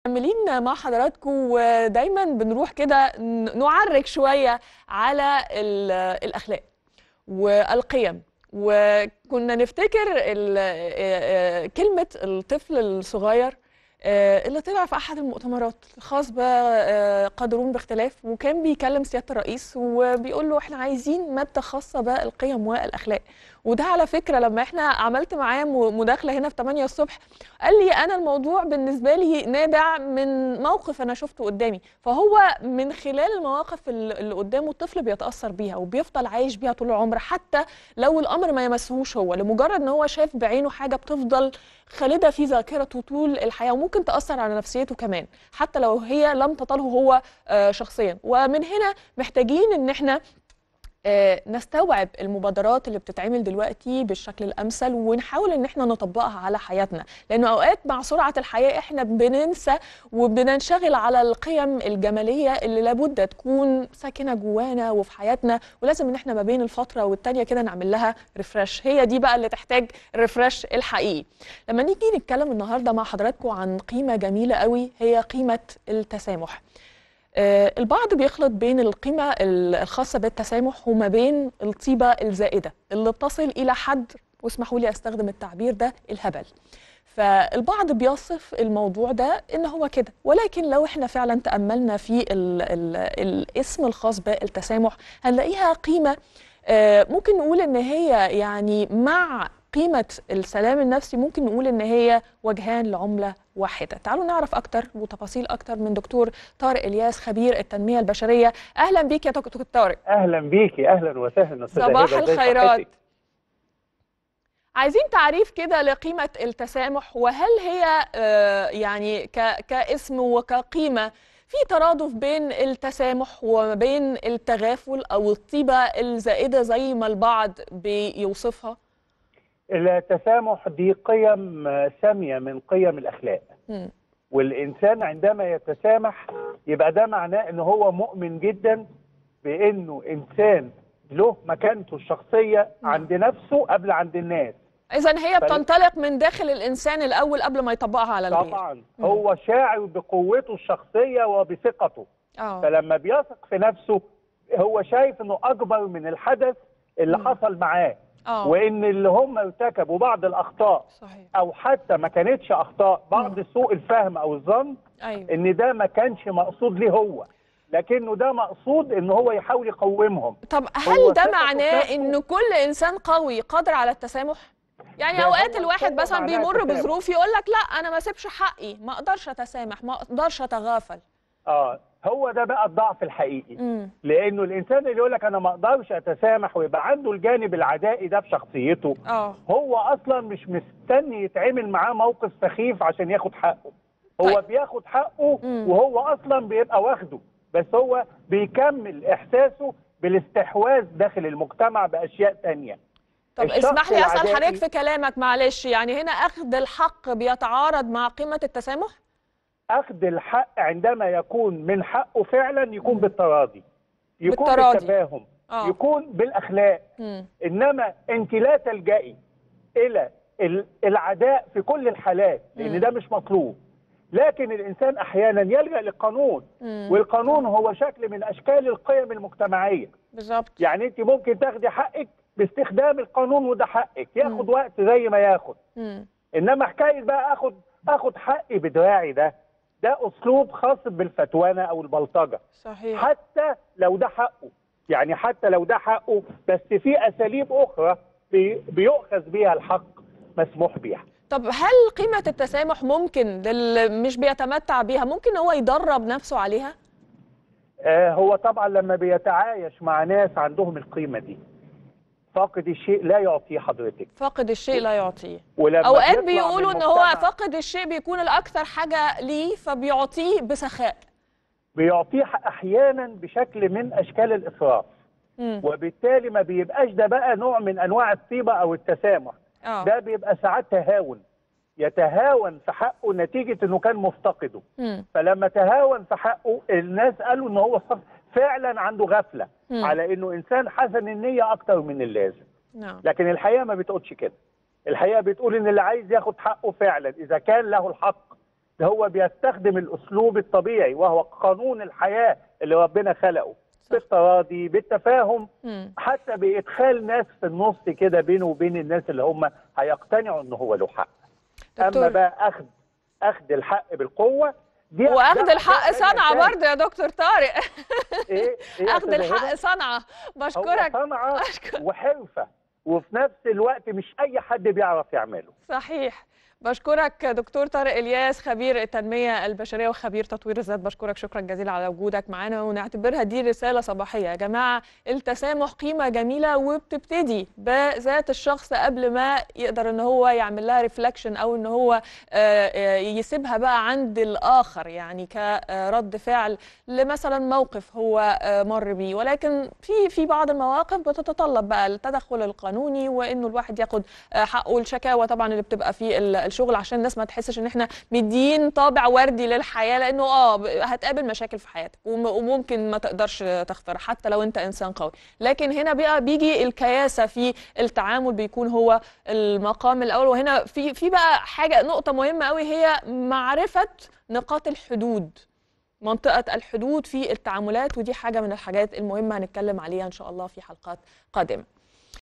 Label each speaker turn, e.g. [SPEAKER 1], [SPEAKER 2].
[SPEAKER 1] مكملين مع حضراتكم ودايما بنروح كده ن- نعرج شوية على ال- الأخلاق والقيم وكنا نفتكر ال- آه، آه، كلمة الطفل الصغير آه، اللي طلع في أحد المؤتمرات الخاص بقادرون باختلاف وكان بيكلم سيادة الرئيس وبيقول له احنا عايزين مادة خاصة بالقيم والأخلاق وده على فكرة لما احنا عملت معاه م- مداخلة هنا في 8 الصبح قال لي انا الموضوع بالنسبه لي نابع من موقف انا شفته قدامي فهو من خلال المواقف ال- اللي قدامه الطفل بيتاثر بيها وبيفضل عايش بيها طول العمر حتى لو الامر ما يمسهوش هو لمجرد ان هو شاف بعينه حاجه بتفضل خالده في ذاكرته طول الحياه وممكن تاثر على نفسيته كمان حتى لو هي لم تطاله هو آه، شخصيا ومن هنا محتاجين ان احنا آه، نستوعب المبادرات اللي بتتعمل دلوقتي بالشكل الامثل ونحاول ان احنا نطبقها على حياتنا لانه اوقات مع سرعه الحياه احنا بننسى وبننشغل على القيم الجماليه اللي لابد تكون ساكنه جوانا وفي حياتنا ولازم ان احنا ما بين الفتره والتانيه كده نعمل لها ريفرش هي دي بقى اللي تحتاج ريفرش الحقيقي لما نيجي نتكلم النهارده مع حضراتكم عن قيمه جميله قوي هي قيمه التسامح آه، البعض بيخلط بين القيمة ال- الخاصة بالتسامح وما بين الطيبة الزائدة اللي بتصل إلى حد واسمحوا لي أستخدم التعبير ده الهبل فالبعض بيصف الموضوع ده إن هو كده ولكن لو احنا فعلا تأملنا في ال ال الاسم الخاص بالتسامح هنلاقيها قيمة آه، ممكن نقول إن هي يعني مع قيمة السلام النفسي ممكن نقول إن هي وجهان لعملة واحدة تعالوا نعرف أكتر وتفاصيل أكتر من دكتور طارق الياس خبير التنمية البشرية أهلا بيك يا دكتور طارق
[SPEAKER 2] اهلا بيكي اهلا وسهلا استاذه
[SPEAKER 1] صباح
[SPEAKER 2] هبة، ازي
[SPEAKER 1] الخيرات
[SPEAKER 2] صحتك؟
[SPEAKER 1] عايزين تعريف كده لقيمة التسامح وهل هي آه، يعني ك- كاسم وكقيمة في ترادف بين التسامح وما بين التغافل أو الطيبة الزائدة زي ما البعض بيوصفها؟
[SPEAKER 2] التسامح دي قيم آه، ساميه من قيم الاخلاق
[SPEAKER 1] مم.
[SPEAKER 2] والانسان عندما يتسامح يبقى ده معناه ان هو مؤمن جدا بانه انسان له مكانته الشخصيه عند نفسه قبل عند الناس
[SPEAKER 1] إذا هي
[SPEAKER 2] فل-
[SPEAKER 1] بتنطلق من داخل الإنسان الأول قبل ما يطبقها على الغير
[SPEAKER 2] طبعا
[SPEAKER 1] مم.
[SPEAKER 2] هو شاعر بقوته الشخصيه وبثقته
[SPEAKER 1] اه
[SPEAKER 2] فلما بيثق في نفسه هو شايف انه اكبر من الحدث اللي
[SPEAKER 1] مم.
[SPEAKER 2] حصل معاه
[SPEAKER 1] اه
[SPEAKER 2] وان اللي هم ارتكبوا بعض الاخطاء
[SPEAKER 1] صحيح
[SPEAKER 2] او حتى ما كانتش اخطاء بعض
[SPEAKER 1] مم.
[SPEAKER 2] سوء الفهم او الظن
[SPEAKER 1] أيوه
[SPEAKER 2] ان ده ما كانش مقصود ليه هو لكنه ده مقصود ان هو يحاول يقومهم
[SPEAKER 1] طب
[SPEAKER 2] هو
[SPEAKER 1] هل ده
[SPEAKER 2] ثقته
[SPEAKER 1] معناه
[SPEAKER 2] بنفسه-
[SPEAKER 1] ان كل انسان قوي قادر على التسامح يعني
[SPEAKER 2] ده
[SPEAKER 1] اوقات
[SPEAKER 2] هو
[SPEAKER 1] الواحد
[SPEAKER 2] كده
[SPEAKER 1] مثلا
[SPEAKER 2] معناه
[SPEAKER 1] بيمر
[SPEAKER 2] التسامح.
[SPEAKER 1] بظروف يقول لك لا انا ما اسيبش حقي ما اقدرش اتسامح ما اقدرش اتغافل
[SPEAKER 2] اه هو ده بقى الضعف الحقيقي
[SPEAKER 1] امم
[SPEAKER 2] لانه الانسان اللي يقول لك انا ما اقدرش اتسامح ويبقى عنده الجانب العدائي ده في شخصيته
[SPEAKER 1] اه
[SPEAKER 2] هو اصلا مش مستني يتعمل معاه موقف سخيف عشان ياخد حقه هو
[SPEAKER 1] طيب.
[SPEAKER 2] بياخد حقه
[SPEAKER 1] مم.
[SPEAKER 2] وهو اصلا بيبقى واخده بس هو بيكمل احساسه بالاستحواذ داخل المجتمع باشياء تانية
[SPEAKER 1] طب
[SPEAKER 2] الشخص
[SPEAKER 1] اسمح لي اسال
[SPEAKER 2] العدائي-
[SPEAKER 1] حضرتك في كلامك معلش يعني هنا اخذ الحق بيتعارض مع قيمه التسامح
[SPEAKER 2] اخذ الحق عندما يكون من حقه فعلا يكون بالتراضي يكون
[SPEAKER 1] بالتراضي.
[SPEAKER 2] بالتفاهم
[SPEAKER 1] اه
[SPEAKER 2] يكون بالاخلاق
[SPEAKER 1] امم
[SPEAKER 2] انما انت لا تلجئي الى ال- العداء في كل الحالات
[SPEAKER 1] مم.
[SPEAKER 2] لان ده مش مطلوب لكن الانسان احيانا يلجا للقانون
[SPEAKER 1] مم.
[SPEAKER 2] والقانون هو شكل من اشكال القيم المجتمعيه
[SPEAKER 1] بالظبط
[SPEAKER 2] يعني انت ممكن تاخدي حقك باستخدام القانون وده حقك ياخد
[SPEAKER 1] مم.
[SPEAKER 2] وقت زي ما ياخد
[SPEAKER 1] امم
[SPEAKER 2] انما حكايه بقى اخد اخد حقي بدراعي ده ده اسلوب خاص بالفتوانه او البلطجه
[SPEAKER 1] صحيح
[SPEAKER 2] حتى لو ده حقه يعني حتى لو ده حقه بس في اساليب اخرى بي- بيؤخذ بيها الحق مسموح بيها
[SPEAKER 1] طب هل قيمه التسامح ممكن للي مش بيتمتع بيها ممكن هو يدرب نفسه عليها
[SPEAKER 2] آه هو طبعا لما بيتعايش مع ناس عندهم القيمه دي فاقد الشيء لا يعطيه حضرتك
[SPEAKER 1] فاقد الشيء لا يعطيه
[SPEAKER 2] ولما
[SPEAKER 1] اوقات
[SPEAKER 2] بيطلع
[SPEAKER 1] بيقولوا
[SPEAKER 2] من
[SPEAKER 1] ان هو
[SPEAKER 2] مجتمع
[SPEAKER 1] فاقد الشيء بيكون الاكثر حاجه ليه فبيعطيه بسخاء
[SPEAKER 2] بيعطيه احيانا بشكل من اشكال الاسراف
[SPEAKER 1] مم.
[SPEAKER 2] وبالتالي ما بيبقاش ده بقى نوع من انواع الطيبه او التسامح
[SPEAKER 1] اه
[SPEAKER 2] ده بيبقى ساعات تهاون يتهاون في حقه نتيجه انه كان مفتقده
[SPEAKER 1] مم.
[SPEAKER 2] فلما تهاون في حقه الناس قالوا ان هو صف- فعلا عنده غفله
[SPEAKER 1] مم.
[SPEAKER 2] على انه انسان حسن النيه اكتر من اللازم
[SPEAKER 1] نعم
[SPEAKER 2] لكن الحقيقه ما بتقولش كده الحقيقه بتقول ان اللي عايز ياخد حقه فعلا اذا كان له الحق ده هو بيستخدم الاسلوب الطبيعي وهو قانون الحياه اللي ربنا خلقه
[SPEAKER 1] صح.
[SPEAKER 2] بالتراضي بالتفاهم
[SPEAKER 1] مم.
[SPEAKER 2] حتى بادخال ناس في النص كده بينه وبين الناس اللي هم هيقتنعوا ان هو له حق اما
[SPEAKER 1] دكتور
[SPEAKER 2] بقى اخذ اخذ الحق بالقوه دي
[SPEAKER 1] واخد
[SPEAKER 2] ده-
[SPEAKER 1] الحق
[SPEAKER 2] ده
[SPEAKER 1] صنعه
[SPEAKER 2] الأساس.
[SPEAKER 1] برضه يا دكتور طارق
[SPEAKER 2] ايه ايه
[SPEAKER 1] اخد
[SPEAKER 2] أستاذة
[SPEAKER 1] الحق
[SPEAKER 2] هبة؟
[SPEAKER 1] صنعه
[SPEAKER 2] هو
[SPEAKER 1] بشكرك
[SPEAKER 2] صنعه
[SPEAKER 1] أشكر-
[SPEAKER 2] وحرفه وفي نفس الوقت مش اي حد بيعرف يعمله
[SPEAKER 1] صحيح بشكرك دكتور طارق الياس خبير التنميه البشريه وخبير تطوير الذات بشكرك شكرا جزيلا على وجودك معانا ونعتبرها دي رساله صباحيه يا جماعه التسامح قيمه جميله وبتبتدي بذات الشخص قبل ما يقدر ان هو يعمل لها ريفلكشن او ان هو آه، آه، يسيبها بقى عند الاخر يعني كرد فعل لمثلا موقف هو آه، مر بيه ولكن في في بعض المواقف بتتطلب بقى التدخل القانوني وانه الواحد ياخد آه، حقه الشكاوى طبعا اللي بتبقى في ال- الشغل عشان الناس ما تحسش ان احنا مدين طابع وردي للحياه لانه اه ب- هتقابل مشاكل في حياتك وم- وممكن ما تقدرش تغفر حتى لو انت انسان قوي لكن هنا بقى بيجي الكياسه في التعامل بيكون هو المقام الاول وهنا في في بقى حاجه نقطه مهمه قوي هي معرفه نقاط الحدود منطقة الحدود في التعاملات ودي حاجة من الحاجات المهمة هنتكلم عليها إن شاء الله في حلقات قادمة